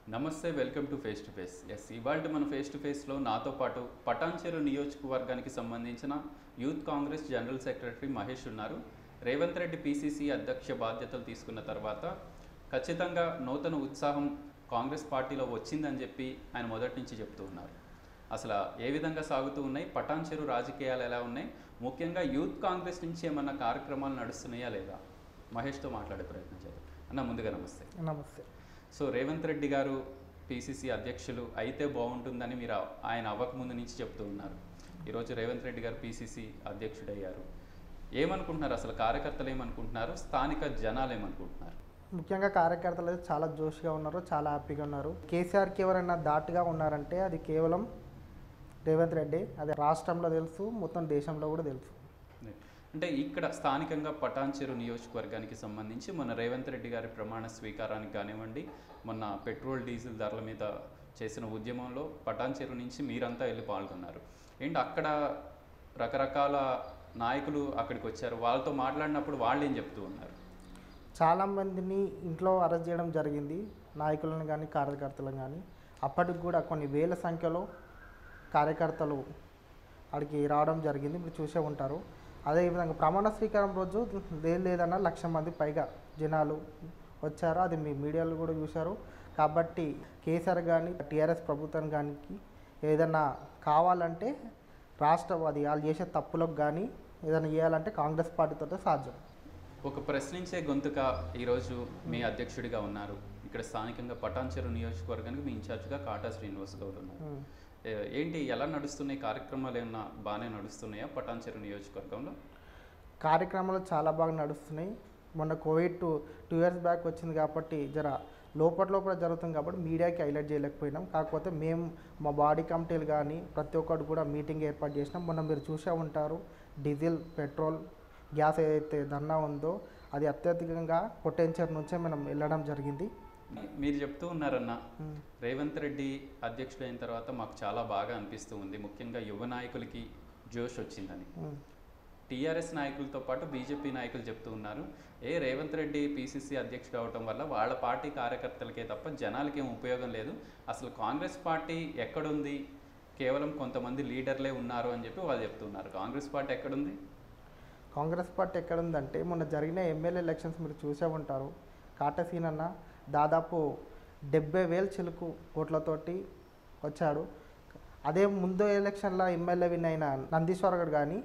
నమస్తే welcome to face to face yes ఇవాళ మన ఫేస్ టు ఫేస్లో నాతో పాటు పటాన్చెరు నియోజకవర్గానికి సంబంధించిన youth congress general secretary Mahesh ఉన్నారు రేవంత్ రెడ్డి పీసీసీ అధ్యక్ష బాధ్యతలు తీసుకున్న తర్వాత ఖచ్చితంగా నూతన ఉత్సాహం కాంగ్రెస్ పార్టీలో వచ్చిందని చెప్పి ఆయన మొదటి నుంచి చెప్తూ ఉన్నారు అసలు ఏ విధంగా సాగుతూ ఉన్నాయి పటాన్చెరు రాజకీయాలు ఎలా ఉన్నాయి ముఖ్యంగా యూత్ కాంగ్రెస్ నుంచి ఏమన్నా కార్యక్రమాలు నడుస్తున్నాయా లేదా మహేష్తో మాట్లాడే ప్రయత్నం చేద్దాం అన్న ముందుగా నమస్తే నమస్తే సో రేవంత్ రెడ్డి గారు పిసిసి అధ్యక్షులు అయితే బాగుంటుందని మీరు ఆయన అవ్వకముందు నుంచి చెప్తూ ఉన్నారు ఈరోజు రేవంత్ రెడ్డి గారు పిసిసి అధ్యక్షుడయ్యారు ఏమనుకుంటున్నారు అసలు కార్యకర్తలు ఏమనుకుంటున్నారు స్థానిక జనాలు ఏమనుకుంటున్నారు ముఖ్యంగా కార్యకర్తలు అయితే చాలా జోష్గా ఉన్నారు చాలా హ్యాపీగా ఉన్నారు కేసీఆర్కి ఎవరైనా దాటుగా ఉన్నారంటే అది కేవలం రేవంత్ రెడ్డి అది రాష్ట్రంలో తెలుసు మొత్తం దేశంలో కూడా తెలుసు అంటే ఇక్కడ స్థానికంగా పటాన్చెరు నియోజకవర్గానికి సంబంధించి మన రేవంత్ రెడ్డి గారి ప్రమాణ స్వీకారానికి కానివ్వండి మొన్న పెట్రోల్ డీజిల్ ధరల మీద చేసిన ఉద్యమంలో పటాన్చెరు నుంచి మీరంతా వెళ్ళి పాల్గొన్నారు ఏంటి అక్కడ రకరకాల నాయకులు అక్కడికి వచ్చారు వాళ్ళతో మాట్లాడినప్పుడు వాళ్ళు ఏం చెప్తూ ఉన్నారు చాలామందిని ఇంట్లో అరెస్ట్ చేయడం జరిగింది నాయకులను కానీ కార్యకర్తలను కానీ అప్పటికి కూడా కొన్ని వేల సంఖ్యలో కార్యకర్తలు అక్కడికి రావడం జరిగింది మీరు చూసే ఉంటారు అదేవిధంగా ప్రమాణ స్వీకారం రోజు లేదు లేదన్నా లక్ష మంది పైగా జనాలు వచ్చారు అది మీ మీడియాలో కూడా చూశారు కాబట్టి కేసీఆర్ కానీ టీఆర్ఎస్ ప్రభుత్వం కానీ ఏదైనా కావాలంటే రాష్ట్రం అది వాళ్ళు చేసే తప్పులకు కానీ ఏదైనా చేయాలంటే కాంగ్రెస్ పార్టీతో సాధ్యం ఒక ప్రశ్నించే గొంతుక ఈరోజు మీ అధ్యక్షుడిగా ఉన్నారు ఇక్కడ స్థానికంగా పటాన్చెరు నియోజకవర్గానికి మీ ఇన్ఛార్జ్గా కాటా శ్రీనివాస్ గౌడ్ ఉన్నారు ఉమ్. ఏ- ఏంటి ఎలా నడుస్తున్నాయి కార్యక్రమాలు ఏమన్నా బాగానే నడుస్తున్నాయా పటాన్చెరు నియోజకవర్గంలో కార్యక్రమాలు చాలా బాగా నడుస్తున్నాయి మొన్న covid two two years back వచ్చింది కాబట్టి జర లోపల లోపల జరుగుతుంది కాబట్టి మీడియాకి హైలైట్ చేయలేకపోయినాం కాకపోతే మేము మా బాడీ కమిటీలు కానీ ప్రతి ఒక్కటి కూడా మీటింగ్ ఏర్పాటు చేసినాం మొన్న మీరు చూసే ఉంటారు డీజిల్ పెట్రోల్ గ్యాస్ ఏదైతే ధర్నా ఉందో అది అత్యధికంగా పొటెన్షియల్ నుంచే మనం వెళ్ళడం జరిగింది మీరు చెప్తూ ఉన్నారన్న ఉమ్. రేవంత్ రెడ్డి అధ్యక్షుడైన తర్వాత మాకు చాలా బాగా అనిపిస్తూ ఉంది ముఖ్యంగా యువ నాయకులకి జోష్ వచ్చిందని ఉమ్. టీఆర్ఎస్ నాయకులతో పాటు బీజేపీ నాయకులు చెప్తూ ఉన్నారు ఏ రేవంత్ రెడ్డి పీసీసీ అధ్యక్షుడు అవటం వల్ల వాళ్ళ పార్టీ కార్యకర్తలకే తప్ప జనాలకి ఏం ఉపయోగం లేదు అసలు కాంగ్రెస్ పార్టీ ఎక్కడుంది కేవలం కొంతమంది లీడర్లే ఉన్నారు అని చెప్పి వాళ్ళు చెప్తున్నారు కాంగ్రెస్ పార్టీ ఎక్కడుంది కాంగ్రెస్ పార్టీ ఎక్కడ ఉందంటే మొన్న జరిగిన ఎమ్మెల్యే ఎలక్షన్స్ మీరు చూసే ఉంటారు కాటసీన్ అన్న దాదాపు డెబ్బై వేలు చిలుకు ఓట్లతోటి వచ్చాడు అదే ముందు ఎలక్షన్లో ఎమ్మెల్యే విన్ అయిన నందీశ్వర్ గారు కానీ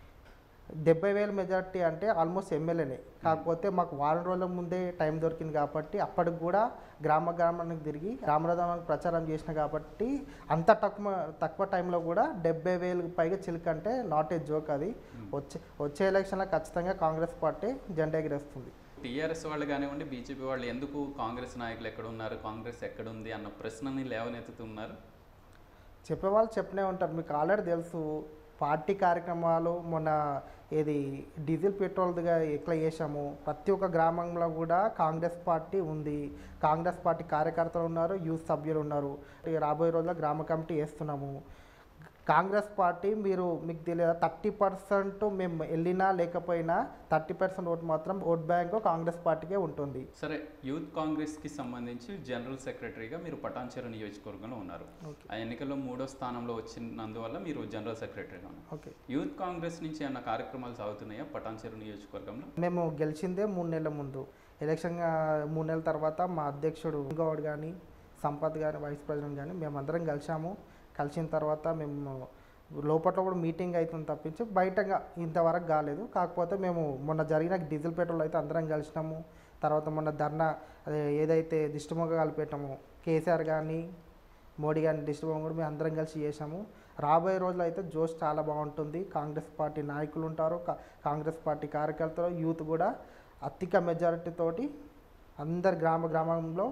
డెబ్బై వేల మెజార్టీ అంటే ఆల్మోస్ట్ ఎమ్మెల్యేనే కాకపోతే మాకు వారం రోజుల ముందే టైం దొరికింది కాబట్టి అప్పటికి కూడా గ్రామ గ్రామానికి తిరిగి రామరథానికి ప్రచారం చేసిన కాబట్టి అంత తక్కువ తక్కువ టైంలో కూడా డెబ్బై వేలకు పైగా చిలుక అంటే నాట్ ఏ జోక్ అది వచ్చే వచ్చే ఎలక్షన్లో ఖచ్చితంగా కాంగ్రెస్ పార్టీ జెండా ఎగిరేస్తుంది టీఆర్ఎస్ వాళ్ళు కానివ్వండి బీజేపీ వాళ్ళు ఎందుకు కాంగ్రెస్ నాయకులు ఎక్కడ ఉన్నారు కాంగ్రెస్ ఎక్కడుంది అన్న ప్రశ్నని లేవనెత్తుతున్నారు చెప్పేవాళ్ళు చెప్పనే ఉంటారు మీకు ఆల్రెడీ తెలుసు పార్టీ కార్యక్రమాలు మొన్న ఏది డీజిల్ పెట్రోల్దిగా ఎట్లా చేసాము ప్రతి ఒక్క గ్రామంలో కూడా కాంగ్రెస్ పార్టీ ఉంది కాంగ్రెస్ పార్టీ కార్యకర్తలు ఉన్నారు యూత్ సభ్యులు ఉన్నారు ఈ రాబోయే రోజుల్లో గ్రామ కమిటీ వేస్తున్నాము కాంగ్రెస్ పార్టీ మీరు మీకు తెలియదు థర్టీ పర్సెంట్ మేము వెళ్ళినా లేకపోయినా థర్టీ పర్సెంట్ ఓటు మాత్రం ఓట్ బ్యాంక్ కాంగ్రెస్ పార్టీకే ఉంటుంది సరే యూత్ కాంగ్రెస్కి సంబంధించి జనరల్ సెక్రటరీగా మీరు పటాన్చెరు నియోజకవర్గంలో ఉన్నారు ఓకే ఆ ఎన్నికల్లో మూడో స్థానంలో వచ్చినందువల్ల మీరు జనరల్ సెక్రటరీగా ఉన్నారు ఓకే యూత్ కాంగ్రెస్ నుంచి ఏమన్నా కార్యక్రమాలు సాగుతున్నాయా పటాన్చెరు నియోజకవర్గంలో మేము గెలిచిందే మూడు నెలల ముందు ఎలక్షన్ గా- మూడు నెలల తర్వాత మా అధ్యక్షుడు గౌడ్ కానీ సంపత్ కానీ వైస్ ప్రెసిడెంట్ కానీ మేమందరం కలిసాము కలిసిన తర్వాత మేము లోపల కూడా మీటింగ్ అవుతుంది తప్పించి బయటగా ఇంతవరకు కాలేదు కాకపోతే మేము మొన్న జరిగిన డీజిల్ పెట్రోల్ అయితే అందరం కలిసినాము తర్వాత మొన్న ధర్నా అదే ఏదైతే దిష్టిమొగ్గ కలిపెట్టామో కేసీఆర్ కానీ మోడీ గారిని దిష్టిబొమ్మ కూడా మేము అందరం కలిసి చేసాము రాబోయే రోజులు అయితే జోష్ చాలా బాగుంటుంది కాంగ్రెస్ పార్టీ నాయకులు ఉంటారు కా- కాంగ్రెస్ పార్టీ కార్యకర్తలు యూత్ కూడా అత్యధిక మెజారిటీ తోటి అందరు గ్రామ గ్రామంలో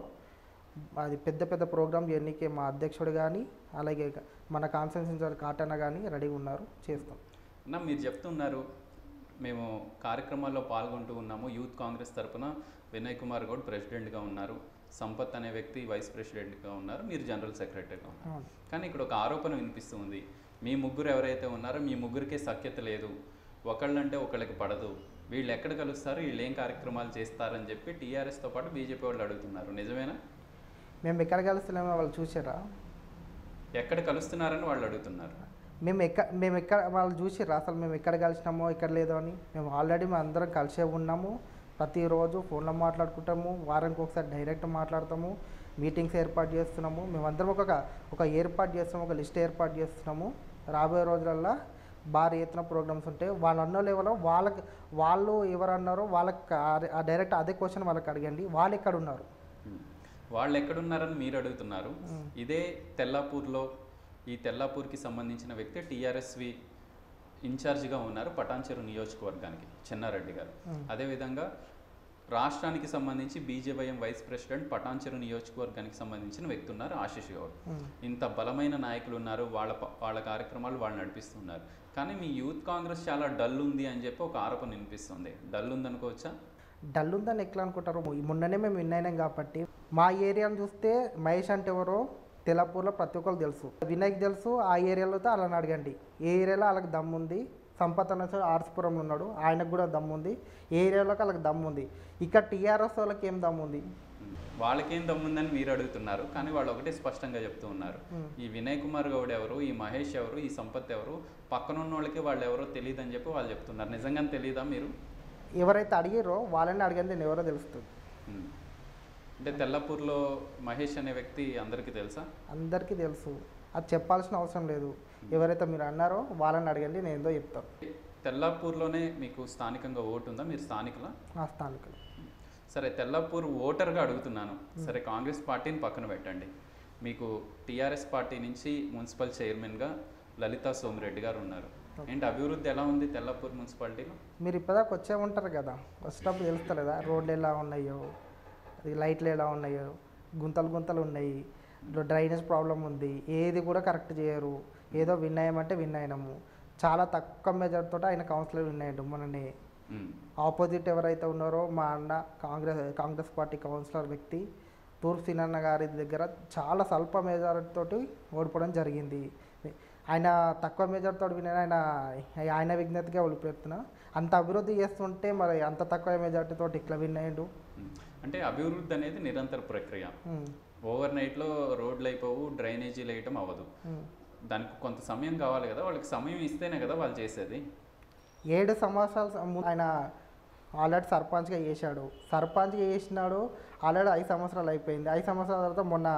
అది పెద్ద పెద్ద ప్రోగ్రామ్ ఎన్నికే మా అధ్యక్షుడు కానీ అలాగే మన కాన్ఫరెన్స్ ఇన్ఛార్జ్ కాటన్న కానీ రెడీగా ఉన్నారు చేస్తాం అన్న మీరు చెప్తున్నారు మేము కార్యక్రమాల్లో పాల్గొంటూ ఉన్నాము యూత్ కాంగ్రెస్ తరపున వినయ్ కుమార్ గౌడ్ ప్రెసిడెంట్గా ఉన్నారు సంపత్ అనే వ్యక్తి వైస్ ప్రెసిడెంట్గా ఉన్నారు మీరు జనరల్ సెక్రటరీగా ఉన్నారు అవును. కానీ ఇక్కడ ఒక ఆరోపణ వినిపిస్తుంది మీ ముగ్గురు ఎవరైతే ఉన్నారో మీ ముగ్గురికే సఖ్యత లేదు ఒకళ్ళంటే ఒకళ్ళకి పడదు వీళ్ళు ఎక్కడ కలుస్తారు వీళ్ళు ఏం కార్యక్రమాలు చేస్తారని చెప్పి టీఆర్ఎస్తో పాటు బీజేపీ వాళ్ళు అడుగుతున్నారు నిజమేనా మేము ఎక్కడ కలుస్తున్నామో వాళ్ళు చూసారా ఎక్కడ కలుస్తున్నారని వాళ్ళు అడుగుతున్నారు మేము ఎక్క మేము ఎక్కడ వాళ్ళు చూసిర్రా అసలు మేము ఎక్కడ కలిసినామో ఎక్కడ లేదో అని మేము ఆల్రెడీ మేము అందరం కలిసే ఉన్నాము ప్రతిరోజు ఫోన్లో మాట్లాడుకుంటాము వారానికి ఒకసారి డైరెక్ట్ మాట్లాడతాము మీటింగ్స్ ఏర్పాటు చేస్తున్నాము మేమందరం ఒక ఒక ఏర్పాటు చేస్తున్నాము ఒక లిస్ట్ ఏర్పాటు చేస్తున్నాము రాబోయే రోజులల్లో భారీ ఎత్తున ప్రోగ్రామ్స్ ఉంటాయి వాళ్ళు అన్న లెవెల్లో వాళ్ళకి వాళ్ళు ఎవరన్నారో వాళ్ళకి ఆ- ఆ డైరెక్ట్ అదే క్వశ్చన్ వాళ్ళకి అడగండి వాళ్ళు ఎక్కడ ఉన్నారు ఉమ్. వాళ్ళు ఎక్కడున్నారని మీరు అడుగుతున్నారు ఇదే తెల్లాపూర్లో ఈ తెల్లాపూర్కి సంబంధించిన వ్యక్తి టీఆర్ఎస్వి ఇన్ఛార్జిగా ఉన్నారు పటాన్చెరు నియోజకవర్గానికి చెన్నారెడ్డి గారు అదేవిధంగా రాష్ట్రానికి సంబంధించి బీజేవైఎం వైస్ ప్రెసిడెంట్ పటాన్చెరు నియోజకవర్గానికి సంబంధించిన వ్యక్తి ఉన్నారు ఆశీష్ గౌడ్ ఇంత బలమైన నాయకులు ఉన్నారు వాళ్ళ ప- వాళ్ళ కార్యక్రమాలు వాళ్ళు నడిపిస్తున్నారు కానీ మీ యూత్ కాంగ్రెస్ చాలా డల్ ఉంది అని చెప్పి ఒక ఆరోపణ వినిపిస్తుంది డల్ ఉంది అనుకోవచ్చా డల్ ఉందని ఎట్లా అనుకుంటారు ఈ మొన్ననే మేము విన్ అయినాం కాబట్టి మా ఏరియాను చూస్తే మహేష్ అంటే ఎవరో తెలాపూర్లో ప్రతి ఒక్కరు తెలుసు వినాయక్ తెలుసు ఆ ఏరియాలో అయితే అలాని అడగండి ఏ ఏరియాలో వాళ్ళకి దమ్ము ఉంది సంపత్ అన్న సార్ ఆర్స్పురంలో ఉన్నాడు ఆయనకు కూడా దమ్ము ఉంది ఏ ఏరియాలోకి వాళ్ళకి దమ్ము ఉంది ఇక్కడ టీఆర్ఎస్ వాళ్ళకి ఏం దమ్ము ఉంది ఉమ్. వాళ్ళకేం దమ్ముందని మీరు అడుగుతున్నారు కానీ వాళ్ళు ఒకటే స్పష్టంగా చెప్తూ ఉన్నారు ఈ వినయ్ కుమార్ గౌడ్ ఎవరు ఈ మహేష్ ఎవరు ఈ సంపత్ ఎవరు పక్కన ఉన్న వాళ్ళకి వాళ్ళు ఎవరో తెలియదు అని చెప్పి వాళ్ళు చెప్తున్నారు నిజంగానే తెలియదా మీరు ఎవరైతే అడిగారో వాళ్ళని అడగండి నేను ఎవరో తెలుస్తుంది ఉమ్. అంటే తెల్లపూర్లో మహేష్ అనే వ్యక్తి అందరికీ తెలుసా అందరికీ తెలుసు అది చెప్పాల్సిన అవసరం లేదు ఎవరైతే మీరు అన్నారో వాళ్ళని అడగండి నేను ఏందో చెప్తాను తెల్లాపూర్లోనే మీకు స్థానికంగా ఓటు ఉందా మీరు స్థానికులా ఆ స్థానికులు సరే తెల్లాపూర్ ఓటర్గా అడుగుతున్నాను సరే కాంగ్రెస్ పార్టీని పక్కన పెట్టండి మీకు టీఆర్ఎస్ పార్టీ నుంచి మున్సిపల్ చైర్మన్గా లలితా సోమిరెడ్డి గారు ఉన్నారు ఏంటి అభివృద్ధి ఎలా ఉంది తెల్లాపూర్ మున్సిపాలిటీలో మీరు ఇప్పటిదాకా వచ్చే ఉంటారు కదా వచ్చేటప్పుడు తెలుస్తలేదా రోడ్లు ఎలా ఉన్నాయో అది లైట్లు ఎలా ఉన్నాయో గుంతలు గుంతలు ఉన్నాయి డ్రైనేజ్ ప్రాబ్లం ఉంది ఏది కూడా కరెక్ట్ చేయరు ఏదో విన్ అయ్యామంటే విన్ అయినాము చాలా తక్కువ మెజార్ తోటి ఆయన కౌన్సిలర్ విన్ అయ్యాడు మొన్ననే ఉమ్. ఆపోజిట్ ఎవరైతే ఉన్నారో మా అన్న కాంగ్రెస్ కాంగ్రెస్ పార్టీ కౌన్సిలర్ వ్యక్తి తూర్పు సినన్న గారి దగ్గర చాలా స్వల్ప మెజారిటీ తోటి ఓడిపోవడం జరిగింది ఆయన తక్కువ మెజారిటీ తోటి విన ఆయన ఆయన విజ్ఞతగా ఓడిపోతున్నా అంత అభివృద్ధి చేస్తుంటే మరి అంత తక్కువ మెజారిటీ తోటి ఇట్లా విన్ అయ్యిండు ఉమ్. అంటే అభివృద్ధి అనేది నిరంతర ప్రక్రియ ఉమ్, ఓవర్ నైట్లో రోడ్లు అయిపోవు డ్రైనేజీలు వేయటం అవ్వదు ఉమ్. దానికి కొంత సమయం కావాలి కదా వాళ్ళకి సమయం ఇస్తేనే కదా వాళ్ళు చేసేది ఏడు సంవత్సరాల స- ముందు ఆయన ఆల్రెడీ సర్పంచ్గా చేశాడు సర్పంచ్గా చేసినాడు ఆల్రెడీ ఐదు సంవత్సరాలు అయిపోయింది ఐదు సంవత్సరాల తర్వాత మొన్న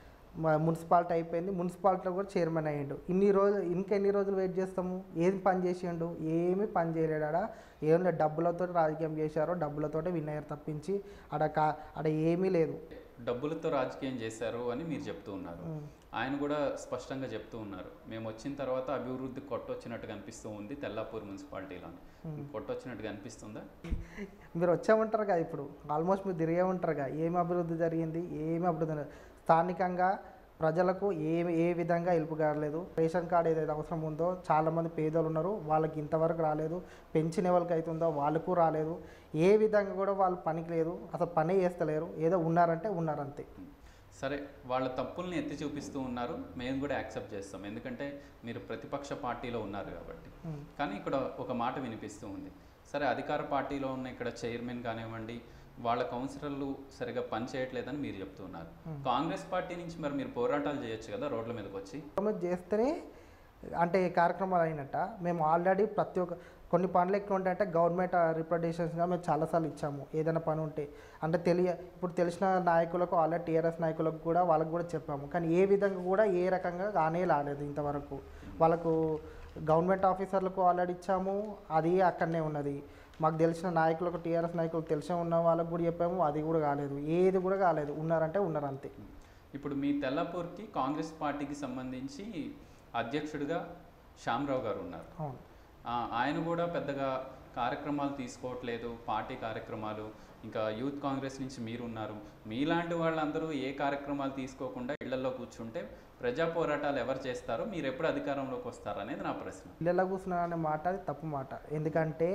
మ- మున్సిపాలిటీ అయిపోయింది మున్సిపాలిటీలో కూడా చైర్మన్ అయ్యిండు ఇన్ని రోజులు ఇంకెన్ని రోజులు వెయిట్ చేస్తాము ఏం పని చేసిండు ఏమీ పని చేయలేడు ఆడ ఏం లేదు డబ్బులతో రాజకీయం చేశారో డబ్బులతోటే విన్ అయ్యారు తప్పించి ఆడ కా ఆడ ఏమీ లేదు డబ్బులతో రాజకీయం చేశారు అని మీరు చెప్తూ ఉన్నారు ఆయన కూడా స్పష్టంగా చెప్తూ ఉన్నారు మేము వచ్చిన తర్వాత అభివృద్ధి కొట్టొచ్చినట్టు కనిపిస్తూ ఉంది తెల్లాపూర్ మున్సిపాలిటీలో కొట్టొచ్చినట్టు కనిపిస్తుందా మీరు వచ్చే ఉంటారు కదా ఇప్పుడు ఆల్మోస్ట్ మీరు తిరిగే ఉంటారు కదా ఏమి అభివృద్ధి జరిగింది ఏమి అభివృద్ధి జరగలేదు. స్థానికంగా ప్రజలకు ఏ ఏ విధంగా హెల్ప్ కాలేదు రేషన్ కార్డు ఏదైతే అవసరం ఉందో చాలామంది పేదలు ఉన్నారు వాళ్ళకి ఇంతవరకు రాలేదు పెన్షన్ ఎవరికి అవుతుందో వాళ్ళకు రాలేదు ఏ విధంగా కూడా వాళ్ళు పనికి లేదు అసలు పని చేస్తలేరు ఏదో ఉన్నారంటే ఉన్నారంతే సరే వాళ్ళ తప్పుల్ని ఎత్తి చూపిస్తూ ఉన్నారు మేము కూడా యాక్సెప్ట్ చేస్తాం ఎందుకంటే మీరు ప్రతిపక్ష పార్టీలో ఉన్నారు కాబట్టి ఉమ్. కానీ ఇక్కడ ఒక మాట వినిపిస్తూ ఉంది సరే అధికార పార్టీలో ఉన్న ఇక్కడ చైర్మన్ కానివ్వండి వాళ్ళ కౌన్సిలర్లు సరిగా పని చేయట్లేదని మీరు చెప్తున్నారు కాంగ్రెస్ పార్టీ నుంచి మరి మీరు పోరాటాలు చేయొచ్చు కదా రోడ్ల మీదకి వచ్చి కార్యక్రమం చేస్తేనే అంటే ఈ కార్యక్రమాలు అయినట్ట మేము ఆల్రెడీ ప్రతి ఒక్క కొన్ని పనులు ఎట్లా ఉంటాయంటే గవర్నమెంట్ రిప్రజెంటేషన్స్గా మేము చాలాసార్లు ఇచ్చాము ఏదైనా పని ఉంటే అంటే తెలియ ఇప్పుడు తెలిసిన నాయకులకు ఆల్రెడీ టీఆర్ఎస్ నాయకులకు కూడా వాళ్ళకు కూడా చెప్పాము కానీ ఏ విధంగా కూడా ఏ రకంగా కానే రాలేదు ఇంతవరకు వాళ్ళకు గవర్నమెంట్ ఆఫీసర్లకు ఆల్రెడీ ఇచ్చాము అది అక్కడనే ఉన్నది మాకు తెలిసిన నాయకులకు టీఆర్ఎస్ నాయకులకు తెలిసిన ఉన్న వాళ్ళకు కూడా చెప్పాము అది కూడా కాలేదు ఏది కూడా కాలేదు ఉన్నారంటే ఉన్నారు అంతే ఇప్పుడు మీ తెల్లాపూర్కి కాంగ్రెస్ పార్టీకి సంబంధించి అధ్యక్షుడిగా శ్యామరావు గారు ఉన్నారు అవును ఆ, ఆయన కూడా పెద్దగా కార్యక్రమాలు తీసుకోవట్లేదు పార్టీ కార్యక్రమాలు ఇంకా యూత్ కాంగ్రెస్ నుంచి మీరు ఉన్నారు మీలాంటి వాళ్ళందరూ ఏ కార్యక్రమాలు తీసుకోకుండా ఇళ్లలో కూర్చుంటే ప్రజా పోరాటాలు ఎవరు చేస్తారో మీరు ఎప్పుడు అధికారంలోకి వస్తారు అనేది నా ప్రశ్న ఇళ్ళలో కూర్చున్నారనే మాట అది తప్పు మాట ఎందుకంటే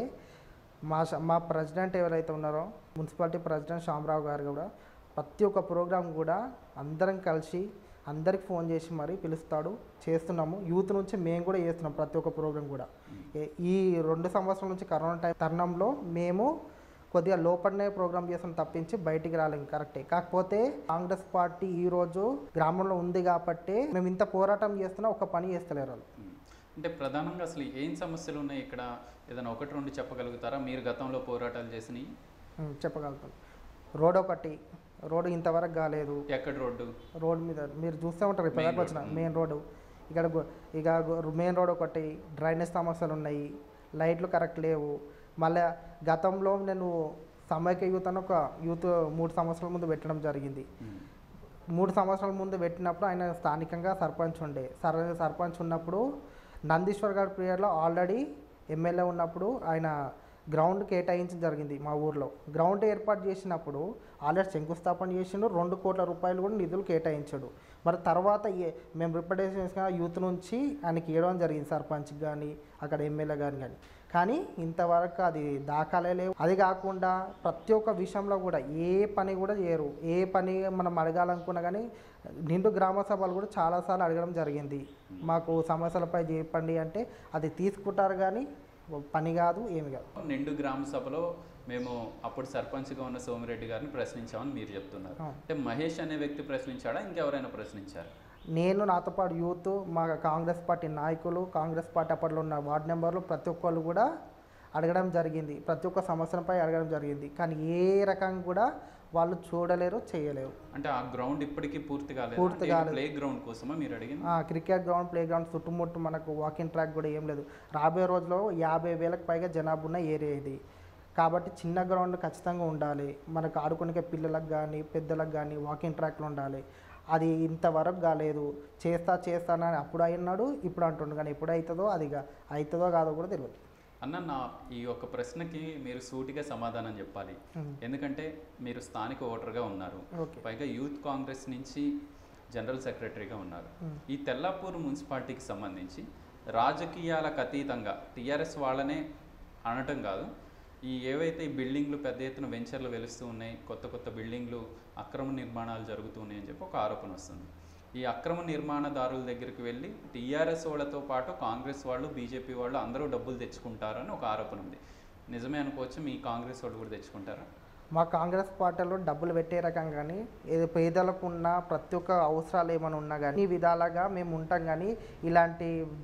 మా ష- మా ప్రెసిడెంట్ ఎవరైతే ఉన్నారో మున్సిపాలిటీ ప్రెసిడెంట్ శ్యామరావు గారు కూడా ప్రతి ఒక్క ప్రోగ్రాం కూడా అందరం కలిసి అందరికి ఫోన్ చేసి మరి పిలుస్తాడు చేస్తున్నాము యూత్ నుంచి మేము కూడా చేస్తున్నాం ప్రతి ఒక్క ప్రోగ్రాం కూడా ఏ- ఈ రెండు సంవత్సరాల నుంచి కరోనా టైం తరుణంలో మేము కొద్దిగా లోపలనే ప్రోగ్రామ్ చేస్తాం తప్పించి బయటికి రాలేము కరెక్టే కాకపోతే కాంగ్రెస్ పార్టీ ఈ రోజు గ్రామంలో ఉంది కాబట్టి మేము ఇంత పోరాటం చేస్తున్నా ఒక పని చేస్తలేరు వాళ్ళు ఉమ్. అంటే ప్రధానంగా అసలు ఏం సమస్యలు ఉన్నాయి ఇక్కడ ఏదైనా ఒకటి రెండు చెప్పగలుగుతారా మీరు గతంలో పోరాటాలు చేసినవి ఉమ్, చెప్పగలుగుతాం రోడ్ ఒకటి రోడ్ ఇంతవరకు కాలేదు ఎక్కడ రోడ్డు రోడ్ మీద మీరు చూస్తూ ఉంటారు Main ఇప్పటిదాకా వచ్చిన road. మెయిన్ రోడ్డు ఇక్కడ గు- ఇక మెయిన్ రోడ్ ఒకటి డ్రైనేజ్ సమస్యలు ఉన్నాయి లైట్లు కరెక్ట్ లేవు మళ్ళీ గతంలో నేను సమైక్య యూత్ అని ఒక యూత్ మూడు సంవత్సరాల ముందు పెట్టడం జరిగింది ఉమ్. మూడు సంవత్సరాల ముందు పెట్టినప్పుడు ఆయన స్థానికంగా సర్పంచ్ ఉండే సర్ సర్పంచ్ ఉన్నప్పుడు నందీశ్వర్ గారి పీరియడ్లో ఆల్రెడీ ఎమ్మెల్యే ఉన్నప్పుడు ఆయన గ్రౌండ్ కేటాయించడం జరిగింది మా ఊర్లో గ్రౌండ్ ఏర్పాటు చేసినప్పుడు ఆల్రెడీ శంకుస్థాపన చేసిండు రెండు కోట్ల రూపాయలు కూడా నిధులు కేటాయించాడు మరి తర్వాత ఏ- మేము రిప్రజెంటేషన్స్ యూత్ నుంచి ఆయనకి ఇవ్వడం జరిగింది సర్పంచ్కి కానీ అక్కడ ఎమ్మెల్యే గాని కానీ కానీ ఇంతవరకు అది దాఖలే లేవు అది కాకుండా ప్రతి ఒక్క విషయంలో కూడా ఏ పని కూడా చేయరు ఏ పని మనం అడగాలనుకున్నా కానీ నిండు గ్రామ సభలు కూడా చాలాసార్లు అడగడం జరిగింది మాకు సమస్యలపై చెప్పండి అంటే అది తీసుకుంటారు కానీ పని కాదు ఏమి కాదు నిండు గ్రామ సభలో మేము అప్పుడు సర్పంచ్గా ఉన్న సోమిరెడ్డి గారిని ప్రశ్నించామని మీరు చెప్తున్నారు అవును. అంటే మహేష్ అనే వ్యక్తి ప్రశ్నించాడా ఇంకెవరైనా ప్రశ్నించారు నేను నాతో పాటు యూత్ మా కాంగ్రెస్ పార్టీ నాయకులు కాంగ్రెస్ పార్టీ అప్పట్లో ఉన్న వార్డు మెంబర్లు ప్రతి ఒక్కళ్ళు కూడా అడగడం జరిగింది ప్రతి ఒక్క సమస్యలపై అడగడం జరిగింది కానీ ఏ రకంగా కూడా వాళ్ళు చూడలేరు చేయలేరు అంటే ఆ గ్రౌండ్ ఇప్పటికీ పూర్తి కాలేదు పూర్తి కాలేదు. ప్లే గ్రౌండ్ కోసమా మీరు అడిగింది ఆ, క్రికెట్ గ్రౌండ్ ప్లే గ్రౌండ్ చుట్టుముట్టు మనకు వాకింగ్ ట్రాక్ కూడా ఏం లేదు రాబోయే రోజుల్లో యాభై వేలకు పైగా జనాభా ఉన్న ఏరియా ఇది కాబట్టి చిన్న గ్రౌండ్ ఖచ్చితంగా ఉండాలి మనకు ఆడుకునే పిల్లలకు కానీ పెద్దలకు కానీ వాకింగ్ ట్రాక్లు ఉండాలి అది ఇంతవరకు కాలేదు చేస్తా చేస్తానని అప్పుడు అయినాడు ఇప్పుడు అంటుండు కానీ ఎప్పుడు అవుతుందో అది గా- అవుతుందో కాదో కూడా తెలియదు అన్న నా ఈ యొక్క ప్రశ్నకి మీరు సూటిగా సమాధానం చెప్పాలి ఉమ్. ఎందుకంటే మీరు స్థానిక ఓటర్గా ఉన్నారు ఓకే పైగా యూత్ కాంగ్రెస్ నుంచి జనరల్ సెక్రటరీగా ఉన్నారు ఉమ్. ఈ తెల్లాపూర్ మున్సిపాలిటీకి సంబంధించి రాజకీయాలకు అతీతంగా టీఆర్ఎస్ వాళ్ళనే అనటం కాదు ఈ ఏవైతే ఈ బిల్డింగ్లు పెద్ద ఎత్తున వెంచర్లు వెలుస్తూ ఉన్నాయి కొత్త కొత్త బిల్డింగ్లు అక్రమ నిర్మాణాలు జరుగుతున్నాయి అని చెప్పి ఒక ఆరోపణ వస్తుంది ఈ అక్రమ నిర్మాణదారుల దగ్గరికి వెళ్ళి టీఆర్ఎస్ వాళ్ళతో పాటు కాంగ్రెస్ వాళ్ళు బీజేపీ వాళ్ళు అందరూ డబ్బులు తెచ్చుకుంటారని ఒక ఆరోపణ ఉంది నిజమే అనుకోవచ్చు మీ కాంగ్రెస్ వాళ్ళు కూడా తెచ్చుకుంటారా మా కాంగ్రెస్ పార్టీలో డబ్బులు పెట్టే రకం కానీ ఏదో పేదలకు ఉన్న ప్రతి ఒక్క అవసరాలు ఏమైనా ఉన్నా కానీ ఈ విధాలుగా మేము ఉంటాం కానీ ఇలాంటి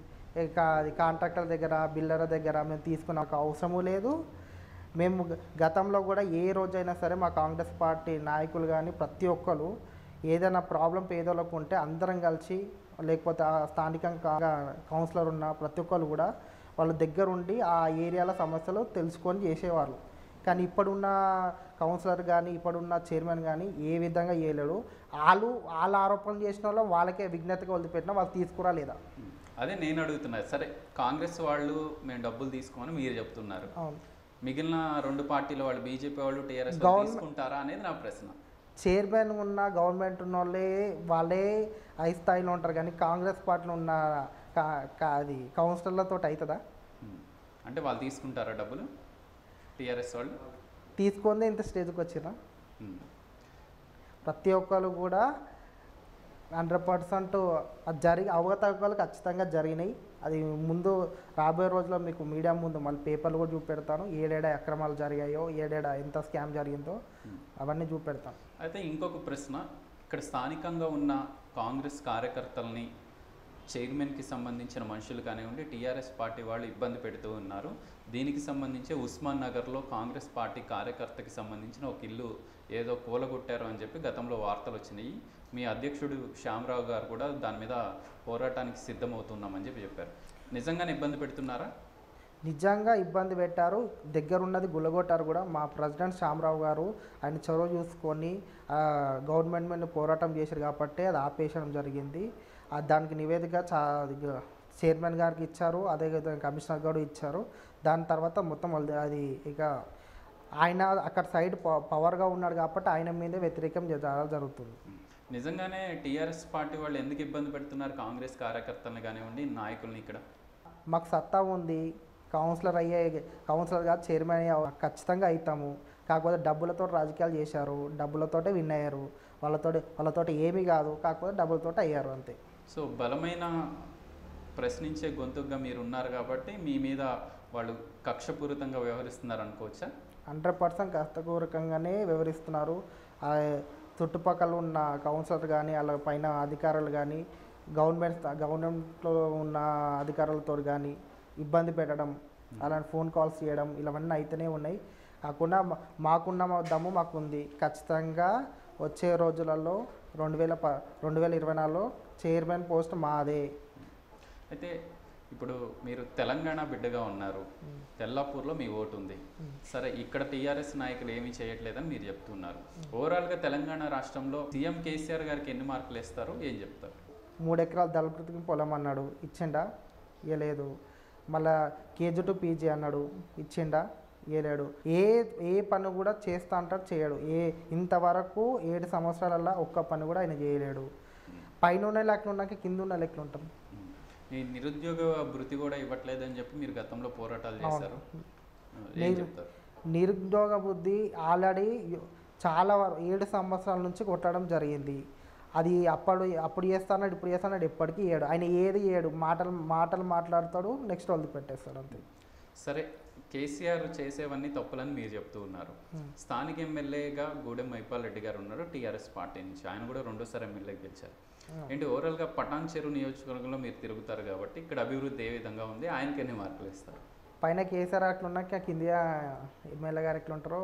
ఇక అది కాంట్రాక్టర్ దగ్గర బిల్డర్ దగ్గర మేము తీసుకున్న ఒక అవసరము లేదు మేము గ- గతంలో కూడా ఏ రోజైనా సరే మా కాంగ్రెస్ పార్టీ నాయకులు కానీ ప్రతి ఒక్కరు ఏదైనా ప్రాబ్లం పేదోళ్ళకు ఉంటే అందరం కలిసి లేకపోతే ఆ స్థానికంగా కౌన్సిలర్ ఉన్న ప్రతి ఒక్కరు కూడా వాళ్ళ దగ్గరుండి ఆ ఏరియాల సమస్యలు తెలుసుకొని చేసేవాళ్ళు కానీ ఇప్పుడున్న కౌన్సిలర్ కానీ ఇప్పుడున్న చైర్మన్ కానీ ఏ విధంగా చేయలేడు వాళ్ళు వాళ్ళ ఆరోపణలు చేసిన వాళ్ళు వాళ్ళకే విజ్ఞతగా వదిలిపెట్టినా వాళ్ళు తీసుకురా లేదా ఉమ్. అదే నేను అడుగుతున్నా సరే కాంగ్రెస్ వాళ్ళు మేము డబ్బులు తీసుకోమని మీరు చెప్తున్నారు అవును మిగిలిన రెండు పార్టీల వాళ్ళు బీజేపీ వాళ్ళు టీఆర్ఎస్ గవర్న- తీసుకుంటారా అనేది నా ప్రశ్న చైర్మన్ ఉన్న గవర్నమెంట్ ఉన్న వాళ్ళే వాళ్ళే హై స్థాయిలో ఉంటారు కానీ కాంగ్రెస్ పార్టీలో ఉన్న కా- కా- అది కౌన్సిలర్లతో అవుతుందా ఉమ్. అంటే వాళ్ళు తీసుకుంటారా డబ్బులు టీఆర్ఎస్ వాళ్ళు తీసుకుందే ఇంత స్టేజ్కి వచ్చిరా ఉమ్. ప్రతి ఒక్కరు కూడా హండ్రెడ్ పర్సెంట్ అది జరిగి అవకతవకలు ఖచ్చితంగా జరిగినాయి అది ముందు రాబోయే రోజుల్లో మీకు మీడియా ముందు మళ్ళీ పేపర్లు కూడా చూపెడతాను ఏడేడా అక్రమాలు జరిగాయో ఏడేడా ఎంత స్కామ్ జరిగిందో ఉమ్. అవన్నీ చూపెడతాను అయితే ఇంకొక ప్రశ్న ఇక్కడ స్థానికంగా ఉన్న కాంగ్రెస్ కార్యకర్తల్ని చైర్మన్కి సంబంధించిన మనుషులు కానివ్వండి టీఆర్ఎస్ పార్టీ వాళ్ళు ఇబ్బంది పెడుతూ ఉన్నారు దీనికి సంబంధించి ఉస్మాన్ నగర్లో కాంగ్రెస్ పార్టీ కార్యకర్తకి సంబంధించిన ఒక ఇల్లు ఏదో కూలగొట్టారు అని చెప్పి గతంలో వార్తలు వచ్చినాయి మీ అధ్యక్షుడు శ్యామరావు గారు కూడా దాని మీద పోరాటానికి సిద్ధమవుతున్నామని చెప్పి చెప్పారు నిజంగానే ఇబ్బంది పెడుతున్నారా నిజంగా ఇబ్బంది పెట్టారు దగ్గరున్నది గుల్లగొట్టారు కూడా మా ప్రెసిడెంట్ శ్యామరావు గారు ఆయన చొరవ చూసుకొని ఆ, గవర్నమెంట్ మీద పోరాటం చేశారు కాబట్టి అది ఆపేయడం జరిగింది ఆ, దానికి నివేదిక చా ఇగ చైర్మన్ గారికి ఇచ్చారు అదేవిధంగా కమిషనర్ గారు ఇచ్చారు దాని తర్వాత మొత్తం వాళ్ళది అది ఇక ఆయన అక్కడ సైడ్ ప- పవర్గా ఉన్నాడు కాబట్టి ఆయన మీదే వ్యతిరేకం జరగడం జరుగుతుంది నిజంగానే టీఆర్ఎస్ పార్టీ వాళ్ళు ఎందుకు ఇబ్బంది పెడుతున్నారు కాంగ్రెస్ కార్యకర్తలను కానివ్వండి నాయకుల్ని ఇక్కడ మాకు సత్తా ఉంది కౌన్సిలర్ అయ్యే కౌన్సిలర్ గారు చైర్మన్ అయ్యే ఖచ్చితంగా అవుతాము కాకపోతే డబ్బులతో రాజకీయాలు చేశారు డబ్బులతోటే విన్ అయ్యారు వాళ్ళతోటి వాళ్ళతోటి ఏమీ కాదు కాకపోతే డబ్బులతోటి అయ్యారు అంతే సో బలమైన ప్రశ్నించే గొంతుగా మీరు ఉన్నారు కాబట్టి మీ మీద వాళ్ళు కక్షపూరితంగా వ్యవహరిస్తున్నారు అనుకోవచ్చా హండ్రెడ్ పర్సెంట్ కష్టపూర్వకంగానే వివరిస్తున్నారు ఆ చుట్టుపక్కల ఉన్న కౌన్సిలర్ కానీ వాళ్ళ పైన అధికారులు కానీ గవర్నమెంట్ గవర్నమెంట్లో ఉన్న అధికారులతో కానీ ఇబ్బంది పెట్టడం అలాంటి ఫోన్ కాల్స్ చేయడం ఇవన్నీ అయితేనే ఉన్నాయి కాకుండా మా- మాకున్న మా దమ్ము మాకుంది ఖచ్చితంగా వచ్చే రోజులలో రెండు వేల ప రెండు వేల ఇరవై నాలుగులో చైర్మన్ పోస్ట్ మాదే అయితే ఇప్పుడు మీరు తెలంగాణ బిడ్డగా ఉన్నారు తెల్లాపూర్లో మీ ఓటు ఉంది సరే ఇక్కడ టీఆర్ఎస్ నాయకులు ఏమీ చేయట్లేదని మీరు చెప్తున్నారు ఓవరాల్గా తెలంగాణ రాష్ట్రంలో సీఎం కేసీఆర్ గారికి ఎన్ని మార్కులు ఇస్తారు ఏం చెప్తారు మూడు ఎకరాల దళకృతికి పొలం అన్నాడు ఇచ్చిండా ఇవ్వలేదు మళ్ళా కేజీ టు పీజీ అన్నాడు ఇచ్చిండా ఇవ్వలేడు ఏ ఏ పని కూడా చేస్తా అంటాడు చేయడు ఏ ఇంతవరకు ఏడు సంవత్సరాలల్లో ఒక్క పని కూడా ఆయన చేయలేడు పైన ఉన్న లెక్కలు ఉన్నాక కింద ఉన్న లెక్కలు ఉంటాం ఈ నిరుద్యోగ భృతి కూడా ఇవ్వట్లేదని చెప్పి మీరు గతంలో పోరాటాలు చేశారు ఏం లేదు. చెప్తారు నిరుద్యోగ బుద్ధి ఆల్రెడీ చాలా వరకు ఏడు సంవత్సరాల నుంచి కొట్టడం జరిగింది అది అప్పుడు అప్పుడు చేస్తాడు ఇప్పుడు చేస్తాడు ఎప్పటికీ ఏడు ఆయన ఏది ఏడు మాటలు మాటలు మాట్లాడతాడు నెక్స్ట్ వదిలి పెట్టేస్తాడు అంతే సరే కేసీఆర్ చేసేవన్నీ తప్పులని మీరు చెప్తూ ఉన్నారు స్థానిక ఎమ్మెల్యేగా గూడెం మైపాల్ రెడ్డి గారు ఉన్నారు టీఆర్ఎస్ పార్టీ నుంచి ఆయన కూడా రెండోసారి ఎమ్మెల్యే గెలిచారు ఏంటి ఓవరాల్గా పటాన్ చెరు నియోజకవర్గంలో మీరు తిరుగుతారు కాబట్టి ఇక్కడ అభివృద్ధి ఏ విధంగా ఉంది ఆయనకి ఎన్ని మార్కులు ఇస్తారు పైన కేసీఆర్ అట్లా ఉన్నాక కింద ఎమ్మెల్యే గారు ఎట్లా ఉంటారో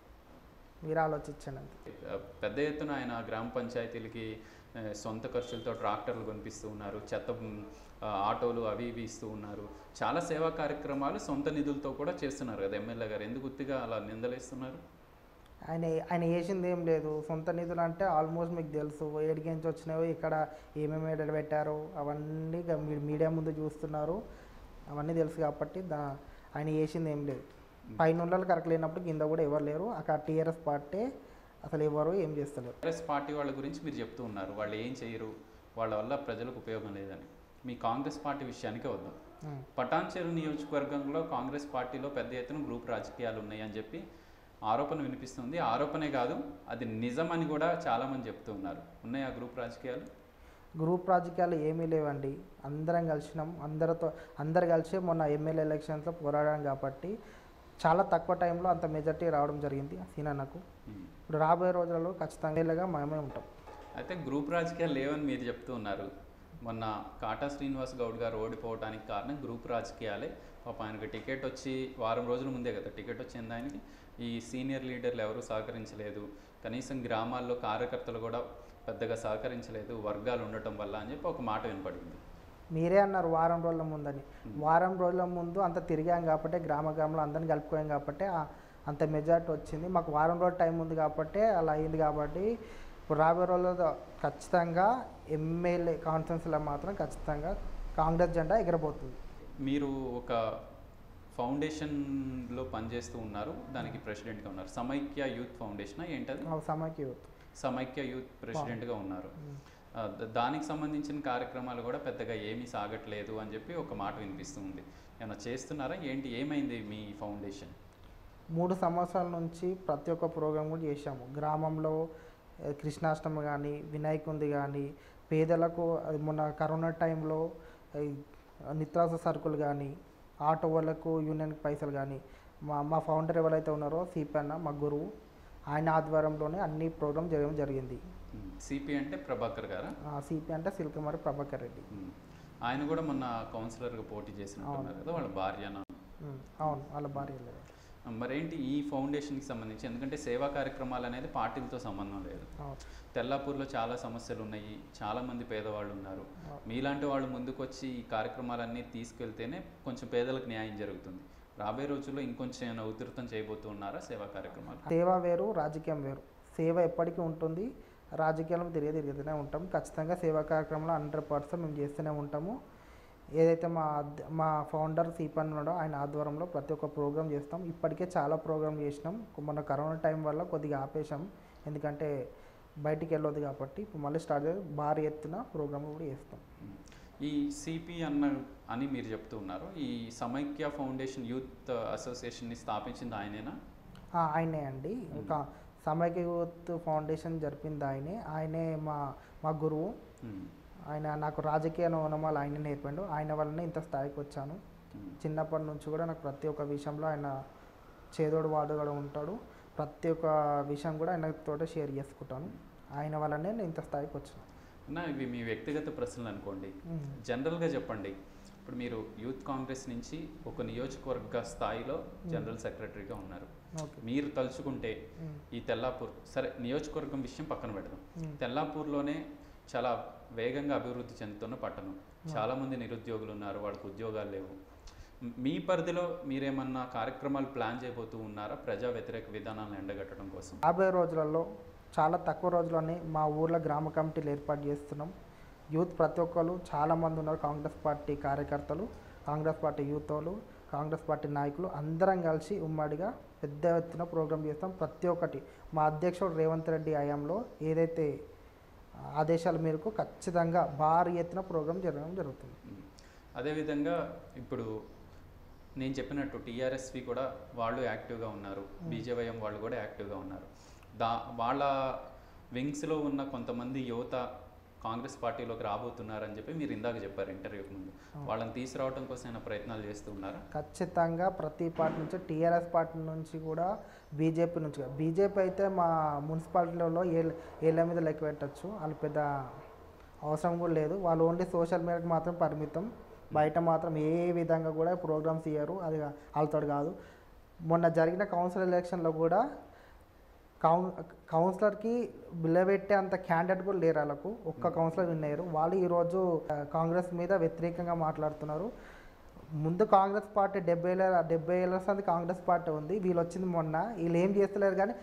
మీరు ఆలోచించండి అంతే ఆ, పెద్ద ఎత్తున ఆయన గ్రామ పంచాయతీలకి ఆ, సొంత ఖర్చులతో ట్రాక్టర్లు కొనిపిస్తూ ఉన్నారు చెత్త మ్, ఆ, ఆటోలు అవి ఇవి ఇస్తూ ఉన్నారు చాలా సేవా కార్యక్రమాలు సొంత నిధులతో కూడా చేస్తున్నారు కదా ఎమ్మెల్యే గారు ఎందుకు గుర్తిగా అలా నిందలేస్తున్నారు ఆయన ఆయన వేసింది ఏం లేదు సొంత నిధులు అంటే ఆల్మోస్ట్ మీకు తెలుసు ఏడికి నుంచి వచ్చినాయో ఇక్కడ ఏమేమి ఏడ పెట్టారో అవన్నీ ఇక మీరు మీడియా ముందు చూస్తున్నారు అవన్నీ తెలుసు కాబట్టి దా ఆయన వేసింది ఏం లేదు పైన వాళ్ళు కరెక్ట్ లేనప్పుడు కింద కూడా ఎవరు లేరు అక్కడ టీఆర్ఎస్ పార్టీ అసలు ఎవరు ఏం చేస్తలేరు కాంగ్రెస్ పార్టీ వాళ్ళ గురించి మీరు చెప్తూ ఉన్నారు వాళ్ళు ఏం చేయరు వాళ్ళ వల్ల ప్రజలకు ఉపయోగం లేదని మీ కాంగ్రెస్ పార్టీ విషయానికే వద్దాం ఉం. పటాన్ చెరు నియోజకవర్గంలో కాంగ్రెస్ పార్టీలో పెద్ద ఎత్తున గ్రూప్ రాజకీయాలు ఉన్నాయి అని చెప్పి ఆరోపణ వినిపిస్తుంది ఆరోపణే కాదు అది నిజం అని కూడా చాలామంది చెప్తూ ఉన్నారు ఉన్నాయి ఆ గ్రూప్ రాజకీయాలు గ్రూప్ రాజకీయాలు ఏమీ లేవండి అందరం కలిసినాం అందరితో అందరు కలిసి మొన్న ఎమ్మెల్యే ఎలక్షన్స్లో పోరాడాం కాబట్టి చాలా తక్కువ టైంలో అంత మెజార్టీ రావడం జరిగింది సీనన్నకు ఉం. ఇప్పుడు రాబోయే రోజులలో ఖచ్చితంగా ఇలాగా మేమే ఉంటాం అయితే గ్రూప్ రాజకీయాలు లేవని మీరు చెప్తూ ఉన్నారు మొన్న కాటా శ్రీనివాస్ గౌడ్ గారు ఓడిపోవడానికి కారణం గ్రూప్ రాజకీయాలే పాప ఆయనకి టికెట్ వచ్చి వారం రోజుల ముందే కదా టికెట్ వచ్చింది ఆయనకి ఈ సీనియర్ లీడర్లు ఎవరూ సహకరించలేదు కనీసం గ్రామాల్లో కార్యకర్తలు కూడా పెద్దగా సహకరించలేదు వర్గాలు ఉండటం వల్ల అని చెప్పి ఒక మాట వినపడింది మీరే అన్నారు వారం రోజుల ముందని వారం రోజుల ముందు అంత తిరిగాం కాబట్టి గ్రామ గ్రామంలో అందరిని కలుపుకోయాం కాబట్టి ఆ- అంత మెజార్టీ వచ్చింది మాకు వారం రోజుల టైం ఉంది కాబట్టి అలా అయింది కాబట్టి ఇప్పుడు రాబోయే రోజుల్లో ఖచ్చితంగా ఎమ్మెల్యే కాన్ఫరెన్స్లో మాత్రం ఖచ్చితంగా కాంగ్రెస్ జెండా ఎగరబోతుంది మీరు ఒక ఫౌండేషన్లో పనిచేస్తూ ఉన్నారు దానికి ప్రెసిడెంట్గా ఉన్నారు సమైక్య యూత్ ఫౌండేషన్ ఏంటది ఆ సమైక్య యూత్ సమైక్య యూత్ ప్రెసిడెంట్గా ఉన్నారు ఆ, ద- దానికి సంబంధించిన కార్యక్రమాలు కూడా పెద్దగా ఏమీ సాగట్లేదు అని చెప్పి ఒక మాట వినిపిస్తుంది ఏమైనా చేస్తున్నారా ఏంటి ఏమైంది మీ ఫౌండేషన్ మూడు సంవత్సరాల నుంచి ప్రతి ఒక్క ప్రోగ్రాం కూడా చేశాము గ్రామంలో ఏ, కృష్ణాష్టమి కానీ వినాయకుంది కానీ పేదలకు అది మొన్న కరోనా టైంలో ఈ నిత్యావసర సరుకులు కానీ ఆటో వాళ్ళకు యూనియన్కి పైసలు కానీ మా మా ఫౌండర్ ఎవరైతే ఉన్నారో సిపి అన్న మా గురువు ఆయన ఆధ్వర్యంలోనే అన్ని ప్రోగ్రాం జరగడం జరిగింది సిపి అంటే ప్రభాకర్ గారా సిపి అంటే సిల్కమరి ప్రభాకర్ రెడ్డి ఉమ్. ఆయన కూడా మొన్న కౌన్సిలర్గా పోటీ చేసినట్టున్నారు కదా వాళ్ళ భార్యన ఉమ్, అవును వాళ్ళ భార్య లేదు మరేంటి ఈ ఫౌండేషన్కి సంబంధించి ఎందుకంటే సేవా కార్యక్రమాలు అనేది పార్టీలతో సంబంధం లేదు అవును తెల్లాపూర్లో చాలా సమస్యలు ఉన్నాయి చాలామంది పేదవాళ్ళు ఉన్నారు మీలాంటి వాళ్ళు ముందుకు వచ్చి ఈ కార్యక్రమాలన్నీ తీసుకెళ్తేనే కొంచెం పేదలకు న్యాయం జరుగుతుంది రాబోయే రోజుల్లో ఇంకొంచెం ఏమైనా ఉధృతం చేయబోతున్నారా సేవా కార్యక్రమాలు సేవ వేరు రాజకీయం వేరు సేవ ఎప్పటికీ ఉంటుంది రాజకీయాలను తిరిగి తిరుగుతూనే ఉంటాం ఖచ్చితంగా సేవా కార్యక్రమంలో హండ్రెడ్ పర్సెంట్ మేము చేస్తూనే ఉంటాము ఏదైతే మా అద్- మా ఫౌండర్ సీపన్ ఉన్నాడో ఆయన ఆధ్వర్యంలో ప్రతి ఒక్క ప్రోగ్రామ్ చేస్తాం ఇప్పటికే చాలా ప్రోగ్రామ్ చేసినాం మొన్న కరోనా టైం వల్ల కొద్దిగా ఆపేశాం ఎందుకంటే బయటికి వెళ్ళొద్దు కాబట్టి ఇప్పుడు మళ్ళీ స్టార్ట్ చేసి భారీ ఎత్తున ప్రోగ్రామ్ కూడా చేస్తాం ఉమ్. ఈ సిపి అన్న అని మీరు చెప్తూ ఉన్నారు ఈ సమైక్య ఫౌండేషన్ యూత్ అసోసియేషన్ని స్థాపించింది ఆయనేనా ఆ, ఆయనే అండి ఒక సమైక్య యూత్ ఫౌండేషన్ జరిపింది ఆయనే ఆయనే మా మా గురువు ఉమ్. ఆయన నాకు రాజకీయ నవనమాలు ఆయన నేర్పాడు ఆయన వల్లనే ఇంత స్థాయికి వచ్చాను ఉమ్. చిన్నప్పటి నుంచి కూడా నాకు ప్రతి ఒక్క విషయంలో ఆయన చేదోడు వాడుగా ఉంటాడు ప్రతి ఒక్క విషయం కూడా ఆయనతో షేర్ చేసుకుంటాను ఆయన వల్లనే నేను ఇంత స్థాయికి వచ్చాను అన్న ఇవి మీ వ్యక్తిగత ప్రశ్నలు అనుకోండి జనరల్గా చెప్పండి ఇప్పుడు మీరు యూత్ కాంగ్రెస్ నుంచి ఒక నియోజకవర్గ స్థాయిలో జనరల్ సెక్రటరీగా ఉన్నారు ఓకే మీరు తలుచుకుంటే ఈ తెల్లాపూర్ సరే నియోజకవర్గం విషయం పక్కన పెడదాం తెల్లాపూర్లోనే చాలా వేగంగా అభివృద్ధి చెందుతున్న పట్టణం చాలా మంది నిరుద్యోగులు ఉన్నారు వాళ్ళకి ఉద్యోగాలు లేవు మ్- మీ పరిధిలో మీరేమన్నా కార్యక్రమాలు ప్లాన్ చేయబోతూ ఉన్నారా ప్రజా వ్యతిరేక విధానాలను ఎండగట్టడం కోసం యాభై రోజులలో చాలా తక్కువ రోజుల్లోనే మా ఊర్లో గ్రామ కమిటీలు ఏర్పాటు చేస్తున్నాం యూత్ ప్రతి ఒక్కరు చాలామంది ఉన్నారు కాంగ్రెస్ పార్టీ కార్యకర్తలు కాంగ్రెస్ పార్టీ యూత్ వాళ్ళు కాంగ్రెస్ పార్టీ నాయకులు అందరం కలిసి ఉమ్మడిగా పెద్ద ఎత్తున ప్రోగ్రామ్ చేస్తాం ప్రతి ఒక్కటి మా అధ్యక్షుడు రేవంత్ రెడ్డి హయాంలో ఏదైతే ఆదేశాల మేరకు ఖచ్చితంగా భారీ ఎత్తున ప్రోగ్రామ్ జరగడం జరుగుతుంది మ్. అదేవిధంగా ఇప్పుడు నేను చెప్పినట్టు టీఆర్ఎస్వి కూడా వాళ్ళు యాక్టివ్గా ఉన్నారు బీజేవైఎం వాళ్ళు కూడా యాక్టివ్గా ఉన్నారు దా వాళ్ళ వింగ్స్లో ఉన్న కొంతమంది యువత కాంగ్రెస్ పార్టీలోకి రాబోతున్నారని చెప్పి మీరు ఇందాక చెప్పారు ఇంటర్వ్యూకి ముందు వాళ్ళని తీసుకురావడం కోసం ఏమైనా ప్రయత్నాలు చేస్తూ ఉన్నారా ఖచ్చితంగా ప్రతి పార్టీ నుంచి టీఆర్ఎస్ పార్టీ నుంచి కూడా బీజేపీ నుంచి కూడా. బీజేపీ అయితే మా మున్సిపాలిటీలలో ఏళ్ళ ఏళ్ళ మీద లెక్క పెట్టచ్చు వాళ్ళు పెద్ద అవసరం కూడా లేదు వాళ్ళు ఓన్లీ సోషల్ మీడియాకి మాత్రం పరిమితం బయట మాత్రం ఏ విధంగా కూడా ప్రోగ్రామ్స్ ఇయ్యరు అది వాళ్ళతో కాదు మొన్న జరిగిన కౌన్సిల్ ఎలక్షన్లో కూడా కౌన్ కౌన్సిలర్కి బిల్లబెట్టే అంత క్యాండిడేట్ కూడా లేరు వాళ్ళకు ఒక్క కౌన్సిలర్ విన్ అయ్యారు వాళ్ళు ఈరోజు ఆ, కాంగ్రెస్ మీద వ్యతిరేకంగా మాట్లాడుతున్నారు ముందు కాంగ్రెస్ పార్టీ డెబ్బై ఏళ్ళ డెబ్బై ఏళ్ళ సంది కాంగ్రెస్ పార్టీ ఉంది వీళ్ళు వచ్చింది మొన్న వీళ్ళు ఏం చేస్తలేరు కానీ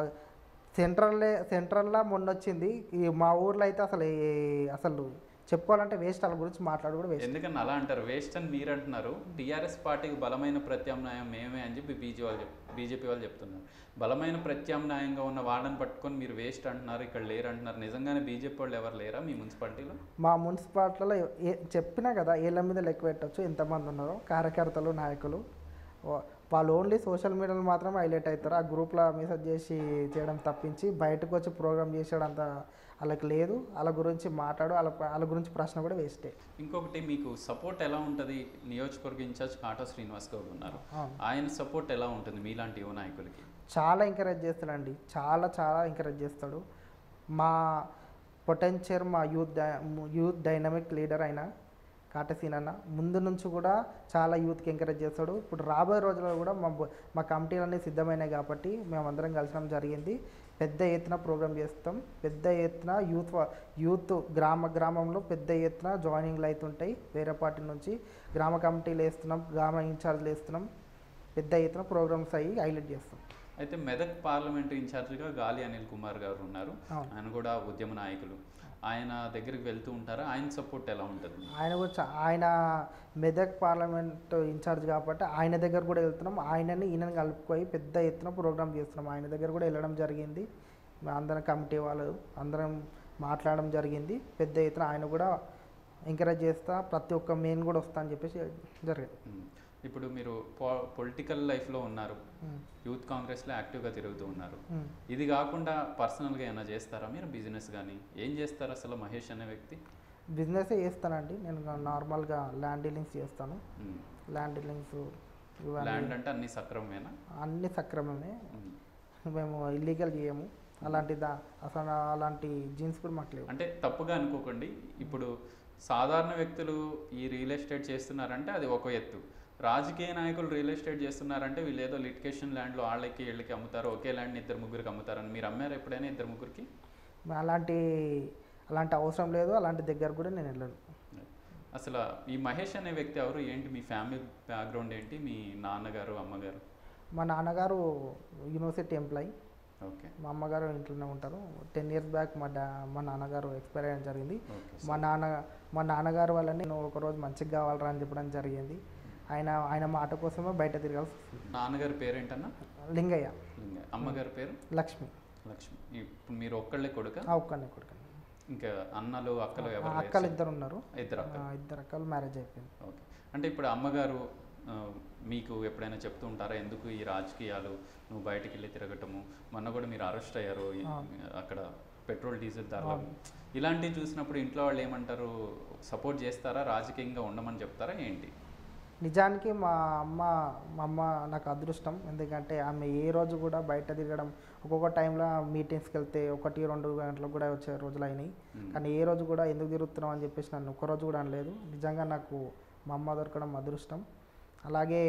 సెంట్రల్లే సెంట్రల్లో మొన్న వచ్చింది ఈ మా ఊర్లో అయితే అసలు ఏ- అసలు చెప్పుకోవాలంటే వేస్ట్ వాళ్ళ గురించి మాట్లాడు కూడా వేస్ట్ ఎందుకని అలా అంటారు వేస్ట్ అని మీరు అంటున్నారు టీఆర్ఎస్ పార్టీకి బలమైన ప్రత్యామ్నాయం మేమే అని చెప్పి బీజే వాళ్ళు చెప్ బీజేపీ వాళ్ళు చెప్తున్నారు బలమైన ప్రత్యామ్నాయంగా ఉన్న వాళ్ళని పట్టుకొని మీరు వేస్ట్ అంటున్నారు ఇక్కడ లేరు అంటున్నారు నిజంగానే బీజేపీ వాళ్ళు ఎవరు లేరా మీ మున్సిపాలిటీలో మా మున్సిపాలిటీలో ఏ చెప్పినా కదా ఏళ్ళ మీద లెక్క పెట్టచ్చు ఎంతమంది ఉన్నారో కార్యకర్తలు నాయకులు వా- వాళ్ళు ఓన్లీ సోషల్ మీడియాలో మాత్రమే హైలైట్ అవుతారు ఆ గ్రూప్లో మెసేజ్ చేసి చేయడం తప్పించి బయటకు వచ్చి ప్రోగ్రామ్ చేసేదంత వాళ్ళకి లేదు వాళ్ళ గురించి మాట్లాడు వాళ్ళ వాళ్ళ గురించి ప్రశ్న కూడా వేస్టే ఇంకొకటి మీకు సపోర్ట్ ఎలా ఉంటుంది నియోజకవర్గ ఇన్ఛార్జ్ కాటా శ్రీనివాస్ గౌడ్ ఉన్నారు అవును. ఆయన సపోర్ట్ ఎలా ఉంటుంది మీలాంటి యువ నాయకులకి చాలా ఎంకరేజ్ చేస్తాడండి చాలా చాలా ఎంకరేజ్ చేస్తాడు మా పొటెన్షియల్ మా youth dy- youth dynamic leader అయిన కాటసీన్ అన్న ముందు నుంచి కూడా చాలా యూత్కి ఎంకరేజ్ చేస్తాడు ఇప్పుడు రాబోయే రోజుల్లో కూడా మా బొ- మా కమిటీలన్నీ సిద్ధమైనాయి కాబట్టి మేమందరం కలిసడం జరిగింది పెద్ద ఎత్తున ప్రోగ్రామ్ చేస్తాం పెద్ద ఎత్తున యూత్ వా- యూత్ గ్రామ గ్రామంలో పెద్ద ఎత్తున జాయినింగ్లు అవుతుంటాయి వేరే పార్టీ నుంచి గ్రామ కమిటీలు వేస్తున్నాం గ్రామ ఇన్ఛార్జ్లు వేస్తున్నాం పెద్ద ఎత్తున ప్రోగ్రామ్స్ అయ్యి హైలైట్ చేస్తాం అయితే మెదక్ పార్లమెంటు ఇన్ఛార్జిగా గాలి అనిల్ కుమార్ గారు ఉన్నారు అవును. ఆయన కూడా ఉద్యమ నాయకులు ఆయన దగ్గరికి వెళ్తూ ఉంటారా ఆయన సపోర్ట్ ఎలా ఉంటుంది ఆయన కూడా చా- ఆయన మెదక్ పార్లమెంట్ ఇన్ఛార్జ్ కాబట్టి ఆయన దగ్గర కూడా వెళ్తున్నాం ఆయనని ఈయనని కలుపుకొని పెద్ద ఎత్తున ప్రోగ్రామ్ చేస్తున్నాం ఆయన దగ్గర కూడా వెళ్ళడం జరిగింది మా అందరం కమిటీ వాళ్ళు అందరం మాట్లాడడం జరిగింది పెద్ద ఎత్తున ఆయన కూడా ఎంకరేజ్ చేస్తా ప్రతి ఒక్క మెయిన్ కూడా వస్తా అని చెప్పేసి జరిగింది ఉమ్. ఇప్పుడు మీరు పొలిటికల్ లైఫ్లో ఉన్నారు ఉమ్, యూత్ కాంగ్రెస్లో యాక్టివ్గా తిరుగుతూ ఉన్నారు ఉమ్. ఇది కాకుండా పర్సనల్గా ఏమైనా చేస్తారా మీరు బిజినెస్ కానీ ఏం చేస్తారు అసలు మహేష్ అనే వ్యక్తి బిజినెస్ చేస్తానండి నేను నార్మల్గా ల్యాండ్ డీలింగ్స్ చేస్తాను ఉమ్. ల్యాండ్ డీలింగ్స్ ల్యాండ్ ఇవన్నీ అంటే అన్ని సక్రమమేనా అన్ని సక్రమమే ఉమ్. మేము ఇల్లీగల్ చేయము అలాంటి దా అసలు అలాంటి జీన్స్ కూడా మాకు లేవు అంటే తప్పుగా అనుకోకండి ఇప్పుడు సాధారణ వ్యక్తులు ఈ రియల్ ఎస్టేట్ చేస్తున్నారంటే అది ఒక ఎత్తు రాజకీయ నాయకులు రియల్ ఎస్టేట్ చేస్తున్నారంటే వీళ్ళు ఏదో లిటికేషన్ ల్యాండ్లో వాళ్ళకి వీళ్ళకి అమ్ముతారు ఒకే ల్యాండ్ని ఇద్దరు ముగ్గురికి అమ్ముతారని మీరు అమ్మారు ఎప్పుడైనా ఇద్దరు ముగ్గురికి అలాంటి అలాంటి అవసరం లేదు అలాంటి దగ్గర కూడా నేను వెళ్ళను అసలు ఈ మహేష్ అనే వ్యక్తి ఎవరు ఏంటి మీ ఫ్యామిలీ బ్యాక్గ్రౌండ్ ఏంటి మీ నాన్నగారు అమ్మగారు మా నాన్నగారు యూనివర్సిటీ ఎంప్లాయీ ఓకే మా అమ్మగారు ఇంట్లోనే ఉంటారు టెన్ ఇయర్స్ బ్యాక్ మా డా మా నాన్నగారు ఎక్స్పైర్ అయ్యడం జరిగింది ఓకే మా నాన్న మా నాన్నగారు వల్లనే నేను ఒకరోజు మంచిగా కావాలరా అని చెప్పడం జరిగింది ఆయన ఆయన మాట కోసమే బయట తిరగాల్సి వస్తుంది నాన్నగారి పేరేంటన్నా లింగయ్య లింగ అమ్మగారి పేరు లక్ష్మి లక్ష్మి ఇప్పుడు మీరు ఒక్కళ్ళే కొడుక ఆ ఒక్కనే కొడుకు ఇంకా అన్నలు అక్కలు ఎవరు లేరు? అక్కలు ఇద్దరు ఉన్నారు ఇద్దరు ఆ, అక్కలు ఇద్దరు అక్కలు మ్యారేజ్ అయిపోయింది ఓకే అంటే ఇప్పుడు అమ్మగారు ఆ, మీకు ఎప్పుడైనా చెప్తూ ఉంటారా ఎందుకు ఈ రాజకీయాలు నువ్వు బయటికి వెళ్ళి తిరగటము మొన్న కూడా మీరు అరెస్ట్ అయ్యారు ఈ- అక్కడ పెట్రోల్ డీజిల్ ధరలు ఇలాంటివి చూసినప్పుడు ఇంట్లో వాళ్ళు ఏమంటారు సపోర్ట్ చేస్తారా రాజకీయంగా ఉండమని చెప్తారా ఏంటి నిజానికి మా అమ్మ మా అమ్మ నాకు అదృష్టం ఎందుకంటే ఆమె ఏ రోజు కూడా బయట తిరగడం ఒక్కొక్క టైంలో మీటింగ్స్కి వెళ్తే ఒకటి రెండు గంటలకు కూడా వచ్చే రోజులు అయినాయి మ్మ్. కానీ ఏ రోజు కూడా ఎందుకు తిరుగుతున్నాం అని చెప్పేసి నన్ను ఒక్క రోజు కూడా అనలేదు నిజంగా నాకు మా అమ్మ దొరకడం అదృష్టం అలాగే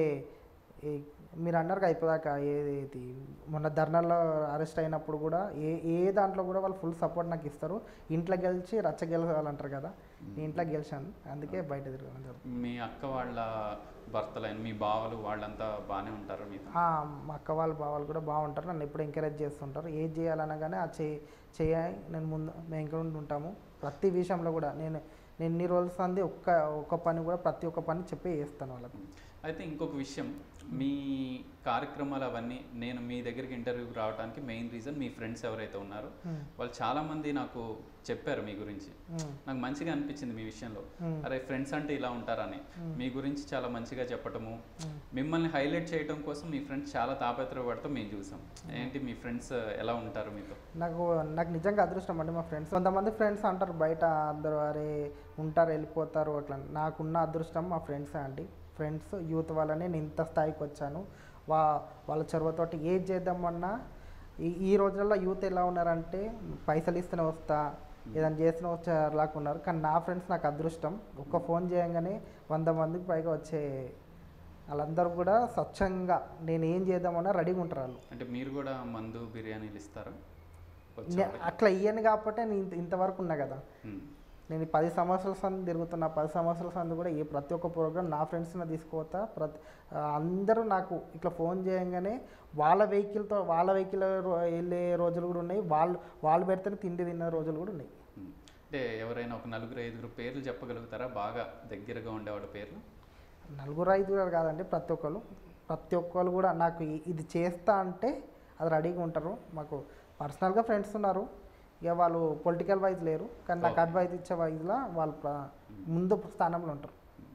ఈ మీరు అన్నారు కదా అయిపోదాకా ఏది మొన్న ధర్నాల్లో అరెస్ట్ అయినప్పుడు కూడా ఏ ఏ దాంట్లో కూడా వాళ్ళు ఫుల్ సపోర్ట్ నాకు ఇస్తారు ఇంట్లో గెలిచి రచ్చ గెలవాలంటారు కదా నేను ఇంట్లో గెలిచాను అందుకే బయట తిరగడం జరుగుతుంది మీ అక్క వాళ్ళ భర్తలైన మీ బావలు వాళ్ళంతా బాగానే ఉంటారు మీతో ఆ, మా అక్క వాళ్ళ బావాలు కూడా బాగుంటారు నన్ను ఎప్పుడు ఎంకరేజ్ చేస్తుంటారు ఏది చేయాలనగానే ఆ చేయి చేయ నేను ముందు మేము ఇంకా ఉంటాము ప్రతి విషయంలో కూడా నేను నేను ఇన్ని రోజులు సంది ఒక్క ఒక్క పని కూడా ప్రతి ఒక్క పని చెప్పి చేస్తాను వాళ్ళకు అయితే ఇంకొక విషయం మీ కార్యక్రమాలు అవన్నీ నేను మీ దగ్గరికి ఇంటర్వ్యూకి రావడానికి మెయిన్ రీజన్ మీ ఫ్రెండ్స్ ఎవరైతే ఉన్నారో మ్మ్. వాళ్ళు చాలామంది నాకు చెప్పారు మీ గురించి మ్మ్. నాకు మంచిగా అనిపించింది మీ విషయంలో మ్మ్. అరే ఫ్రెండ్స్ అంటే ఇలా ఉంటారని మ్మ్. మీ గురించి చాలా మంచిగా చెప్పటము మ్మ్. మిమ్మల్ని హైలైట్ చేయడం కోసం మీ ఫ్రెండ్స్ చాలా తాపత్రపడటం మేము చూసాం ఏంటి మీ ఫ్రెండ్స్ ఎలా ఉంటారు మీతో నాకు నాకు నిజంగా అదృష్టం అండి మా ఫ్రెండ్స్ కొంతమంది ఫ్రెండ్స్ అంటారు బయట అందరూ అరే ఉంటారు వెళ్ళిపోతారు అట్లా నాకున్న అదృష్టం మా ఫ్రెండ్సే అండి ఫ్రెండ్స్ యూత్ వల్లనే నేను ఇంత స్థాయికి వచ్చాను వా వాళ్ళ చొరవతోటి ఏది చేద్దామన్నా ఈ ఈ రోజుల్లో యూత్ ఎలా ఉన్నారంటే పైసలు ఇస్తేనే వస్తా ఏదైనా చేసిన వచ్చేలాగా ఉన్నారు కానీ నా ఫ్రెండ్స్ నాకు అదృష్టం ఒక్క ఫోన్ చేయగానే వంద మందికి పైగా వచ్చే వాళ్ళందరూ కూడా స్వచ్ఛంగా నేను ఏం చేద్దామన్నా రెడీగా ఉంటారు వాళ్ళు అంటే మీరు కూడా మందు బిర్యానీలు ఇస్తారా వచ్చే నే- వాళ్ళకి? అట్లా ఇయ్యను కాబట్టి నేను ఇంత ఇంతవరకు ఉన్నా కదా మ్మ్. నేను ఈ పది సంవత్సరాల సంది తిరుగుతున్నా పది సంవత్సరాల సంది కూడా ఏ ప్రతి ఒక్క ప్రోగ్రామ్ నా ఫ్రెండ్స్ని తీసుకుపోతా ప్రతి ఆ, అందరూ నాకు ఇట్లా ఫోన్ చేయగానే వాళ్ళ వెహికల్తో వాళ్ళ వెహికల్ వెళ్ళే రోజులు కూడా ఉన్నాయి వాళ్ళు వాళ్ళు పెడితేనే తిండి తిన్న రోజులు కూడా ఉన్నాయి మ్మ్. అంటే ఎవరైనా ఒక నలుగురు ఐదుగురు పేర్లు చెప్పగలుగుతారా బాగా దగ్గరగా ఉండేవాళ్ళ పేర్లు నలుగురు ఐదుగురు కాదండి ప్రతి ఒక్కరు ప్రతి ఒక్కరు కూడా నాకు ఇ- ఇది చేస్తా అంటే అది రెడీగా ఉంటారు మాకు పర్సనల్గా ఫ్రెండ్స్ ఉన్నారు ఇక వాళ్ళు పొలిటికల్ వైజ్ లేరు కానీ నాకు Okay. అడ్వైజ్ ఇచ్చే వైజ్లో వాళ్ళు ప్ర- ముందు స్థానంలో ఉంటారు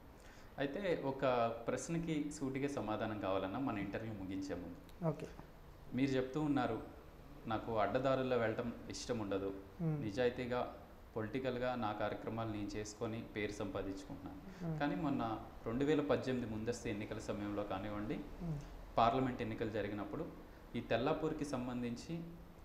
అయితే ఒక ప్రశ్నకి సూటిగా సమాధానం కావాలన్నా మన ఇంటర్వ్యూ ముగించే ముందు ఓకే మీరు చెప్తూ ఉన్నారు నాకు అడ్డదారుల్లో వెళ్ళటం ఇష్టం ఉండదు మ్మ్. నిజాయితీగా పొలిటికల్గా నా కార్యక్రమాలు నేను చేసుకొని పేరు సంపాదించుకుంటున్నాను మ్మ్. కానీ మొన్న రెండు వేల పద్దెనిమిది ముందస్తు ఎన్నికల సమయంలో కానివ్వండి మ్మ్. పార్లమెంట్ ఎన్నికలు జరిగినప్పుడు ఈ తెల్లాపూర్కి సంబంధించి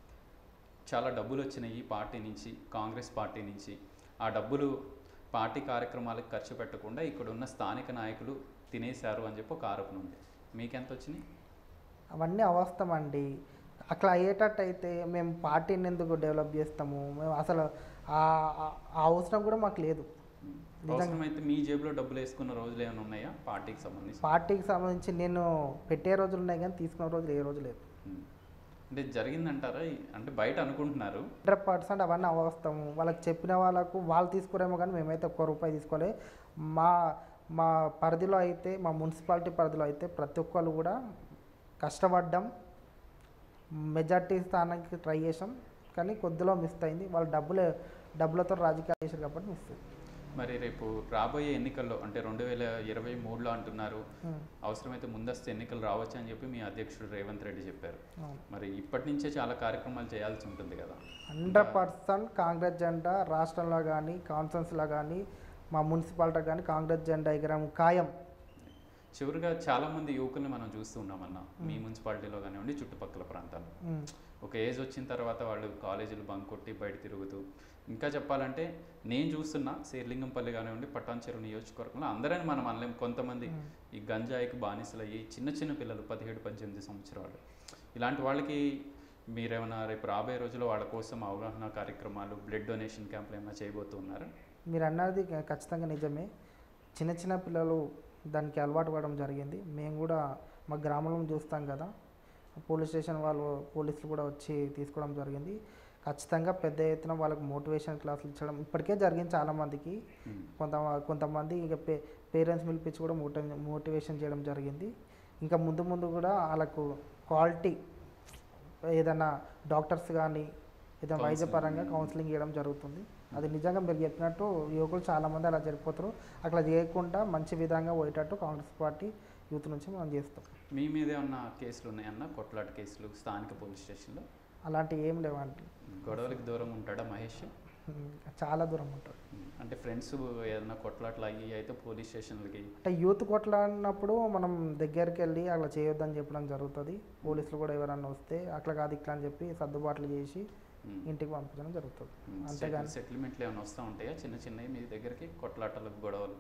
చాలా డబ్బులు వచ్చినాయి ఈ పార్టీ నుంచి కాంగ్రెస్ పార్టీ నుంచి ఆ డబ్బులు పార్టీ కార్యక్రమాలకు ఖర్చు పెట్టకుండా ఇక్కడ ఉన్న స్థానిక నాయకులు తినేశారు అని చెప్పి ఒక ఆరోపణ ఉంది మీకెంత వచ్చినాయి అవన్నీ అవస్థం అండి అట్లా అయ్యేటట్టు అయితే మేము పార్టీని ఎందుకు డెవలప్ చేస్తాము మేము అసలు ఆ- ఆ ఆ అవసరం కూడా మాకు లేదు నిజంగా. అవసరమైతే మీ జేబులో డబ్బులు వేసుకున్న రోజులు ఏమైనా ఉన్నాయా పార్టీకి సంబంధించి పార్టీకి సంబంధించి నేను పెట్టే రోజులు ఉన్నాయి కానీ తీసుకునే రోజులు ఏ రోజు లేదు ఉమ్. అంటే జరిగిందంటారా ఈ- అంటే బయట అనుకుంటున్నారు హండ్రెడ్ పర్సెంట్ అవన్నీ అవస్తాము వాళ్ళకి చెప్పిన వాళ్ళకు వాళ్ళు తీసుకోరేమో కానీ మేమైతే ఒక్క రూపాయి తీసుకోలే మా మా పరిధిలో అయితే మా మున్సిపాలిటీ పరిధిలో అయితే ప్రతి ఒక్కరు కూడా కష్టపడ్డాం మెజార్టీ స్థానానికి ట్రై చేసాం కానీ కొద్దిలో మిస్ అయింది వాళ్ళు డబ్బులే డబ్బులతో రాజకీయాలు చేశారు కాబట్టి మిస్ అయింది మరి రేపు రాబోయే ఎన్నికల్లో అంటే రెండు వేల ఇరవై మూడులో అంటున్నారు ఉమ్, అవసరమైతే ముందస్తు ఎన్నికలు రావచ్చు అని చెప్పి మీ అధ్యక్షుడు రేవంత్ రెడ్డి చెప్పారు అవును మరి ఇప్పటి నుంచే చాలా కార్యక్రమాలు చేయాల్సి ఉంటుంది కదా హండ్రెడ్ పర్సెంట్ కాంగ్రెస్ జెండా రాష్ట్రంలో కానీ కాన్ఫరెన్స్లో కానీ మా మున్సిపాలిటీ కానీ కాంగ్రెస్ జెండా ఎగరం ఖాయం చివరిగా చాలా మంది యువకుల్ని మనం చూస్తూ ఉన్నామన్న మీ మున్సిపాలిటీలో కానివ్వండి చుట్టుపక్కల ప్రాంతాల్లో ఉమ్, ఒక ఏజ్ వచ్చిన తర్వాత వాళ్ళు కాలేజీలు బంక్ కొట్టి బయట తిరుగుతూ ఇంకా చెప్పాలంటే నేను చూస్తున్నా శేర్లింగంపల్లి కానివ్వండి పట్టాన్చెరు నియోజకవర్గంలో అందరని మనం అనలేం కొంతమంది ఉమ్. ఈ గంజాయికి బానిసలు అయ్యి చిన్న చిన్న పిల్లలు పదిహేడు పద్దెనిమిది సంవత్సరాలు ఇలాంటి వాళ్ళకి మీరేమైనా రేపు రాబోయే రోజుల్లో వాళ్ళ కోసం అవగాహన కార్యక్రమాలు బ్లడ్ డొనేషన్ క్యాంపులు ఏమైనా చేయబోతున్నారు మీరు అన్నది ఖ- ఖచ్చితంగా నిజమే చిన్న చిన్న పిల్లలు దానికి అలవాటు పడడం జరిగింది మేము కూడా మా గ్రామంలో చూస్తాం కదా పోలీస్ స్టేషన్ వాళ్ళు పోలీసులు కూడా వచ్చి తీసుకోవడం జరిగింది ఖచ్చితంగా పెద్ద ఎత్తున వాళ్ళకి మోటివేషన్ క్లాసులు ఇచ్చడం ఇప్పటికే జరిగింది చాలామందికి కొంత కొంతమంది ఇక పే పేరెంట్స్ పిలిపించి కూడా మోటి మోటివేషన్ చేయడం జరిగింది ఇంకా ముందు ముందు కూడా వాళ్ళకు క్వాలిటీ ఏదైనా డాక్టర్స్ కానీ ఏదైనా వైద్యపరంగా కౌన్సిలింగ్ చేయడం జరుగుతుంది అది నిజంగా మీరు చెప్పినట్టు యువకులు చాలామంది అలా జరిపోతారు అట్లా చేయకుండా మంచి విధంగా పోయేటట్టు కాంగ్రెస్ పార్టీ యూత్ నుంచి మనం చేస్తాం మీ మీద ఏమన్నా కేసులు ఉన్నాయన్న కొట్లాట కేసులు స్థానిక పోలీస్ స్టేషన్లో అలాంటివి ఏం లేవండి గొడవలకి దూరం ఉంటాడా మహేష్ ఉమ్, చాలా దూరం ఉంటుంది ఉమ్. అంటే ఫ్రెండ్స్ ఏదైనా కొట్లాట్లు అయ్యి అయితే పోలీస్ స్టేషన్లకి అంటే యూత్ కొట్లాడినప్పుడు మనం దగ్గరికి వెళ్ళి అట్లా చేయొద్దని చెప్పడం జరుగుతుంది పోలీసులు కూడా ఎవరన్నా వస్తే అట్లా కాదు ఇట్లా అని చెప్పి సర్దుబాట్లు చేసి ఇంటికి పంపించడం జరుగుతుంది అంతేగాని సెటిల్మెంట్లు ఏమైనా వస్తూ ఉంటాయా చిన్న చిన్నవి మీ దగ్గరికి కొట్లాటలు గొడవలు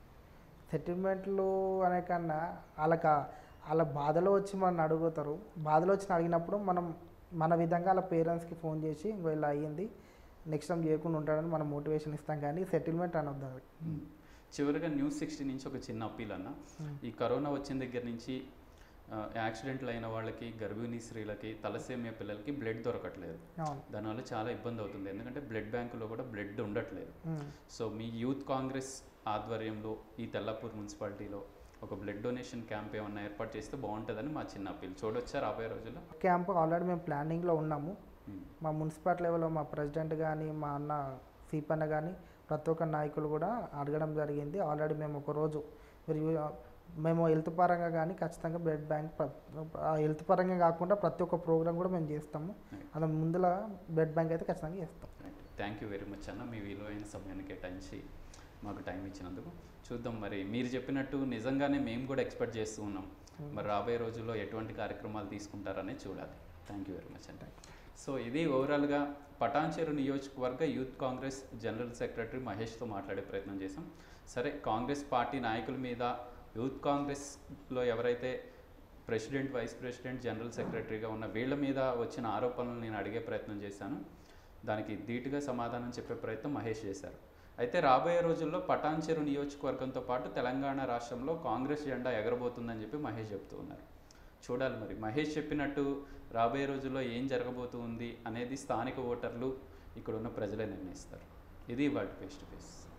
సెటిల్మెంట్లు అనే కన్నా వాళ్ళకి ఆ- వాళ్ళ బాధలో వచ్చి మనం అడుగుతారు బాధలో వచ్చి అడిగినప్పుడు మనం మన విధంగా వాళ్ళ పేరెంట్స్కి ఫోన్ చేసి ఇంకో ఇలా అయ్యింది నెక్స్ట్ టైం చేయకుండా ఉంటాడని మనం మోటివేషన్ ఇస్తాం కానీ సెటిల్మెంట్ అనొద్దు అది. చివరిగా న్యూస్ సిక్స్టీ నుంచి ఒక చిన్న అప్పీల్ అన్న మ్మ్. ఈ కరోనా వచ్చిన దగ్గర నుంచి ఆ, యాక్సిడెంట్లు అయిన వాళ్ళకి గర్భిణీ స్త్రీలకి తలసేమియా పిల్లలకి బ్లడ్ దొరకట్లేదు అవును దానివల్ల చాలా ఇబ్బంది అవుతుంది ఎందుకంటే బ్లడ్ బ్యాంకులో కూడా బ్లడ్ ఉండట్లేదు ఉమ్. సో మీ యూత్ కాంగ్రెస్ ఆధ్వర్యంలో ఈ తెల్లపూర్ మున్సిపాలిటీలో ఒక బ్లడ్ డొనేషన్ క్యాంప్ ఏమన్నా ఏర్పాటు చేస్తే బాగుంటుందని మా చిన్న అప్పీల్ చూడొచ్చా రాబోయే రోజుల్లో క్యాంప్ ఆల్రెడీ మేము ప్లానింగ్లో ఉన్నాము మ్మ్. మా మున్సిపాలిటీ లెవెల్లో మా ప్రెసిడెంట్ కానీ మా అన్న సీపన్న కానీ ప్రతి ఒక్క నాయకులు కూడా అడగడం జరిగింది ఆల్రెడీ మేము ఒక రోజు రివ్యూ మేము హెల్త్ పరంగా కానీ ఖచ్చితంగా బ్లడ్ బ్యాంక్ హెల్త్ పరంగా కాకుండా ప్రతి ఒక్క ప్రోగ్రామ్ కూడా మేము చేస్తాము అలా ముందుల బ్లడ్ బ్యాంక్ అయితే ఖచ్చితంగా చేస్తాం థ్యాంక్ యూ వెరీ మచ్ అన్న మీ విలువైన సమయాన్ని కేటాయించి మాకు టైం ఇచ్చినందుకు చూద్దాం మరి మీరు చెప్పినట్టు నిజంగానే మేము కూడా ఎక్స్పెక్ట్ చేస్తూ ఉన్నాం మరి రాబోయే రోజుల్లో ఎటువంటి కార్యక్రమాలు తీసుకుంటారనే చూడాలి థ్యాంక్ యూ వెరీ మచ్ అండి సో ఇది ఓవరాల్గా పటాన్చెరు నియోజకవర్గ యూత్ కాంగ్రెస్ జనరల్ సెక్రటరీ మహేష్తో మాట్లాడే ప్రయత్నం చేశాం సరే కాంగ్రెస్ పార్టీ నాయకుల మీద యూత్ కాంగ్రెస్లో ఎవరైతే ప్రెసిడెంట్ వైస్ ప్రెసిడెంట్ జనరల్ సెక్రటరీగా ఉన్న వీళ్ళ మీద వచ్చిన ఆరోపణలు నేను అడిగే ప్రయత్నం చేశాను దానికి ధీటుగా సమాధానం చెప్పే ప్రయత్నం మహేష్ చేశారు అయితే రాబోయే రోజుల్లో పటాన్చెరు నియోజకవర్గంతో పాటు తెలంగాణ రాష్ట్రంలో కాంగ్రెస్ జెండా ఎగరబోతుందని చెప్పి మహేష్ చెప్తూ ఉన్నారు చూడాలి మరి మహేష్ చెప్పినట్టు రాబోయే రోజుల్లో ఏం జరగబోతుంది అనేది స్థానిక ఓటర్లు ఇక్కడ ఉన్న ప్రజలే నిర్ణయిస్తారు ఇది వాటి ఫేస్ టు ఫేస్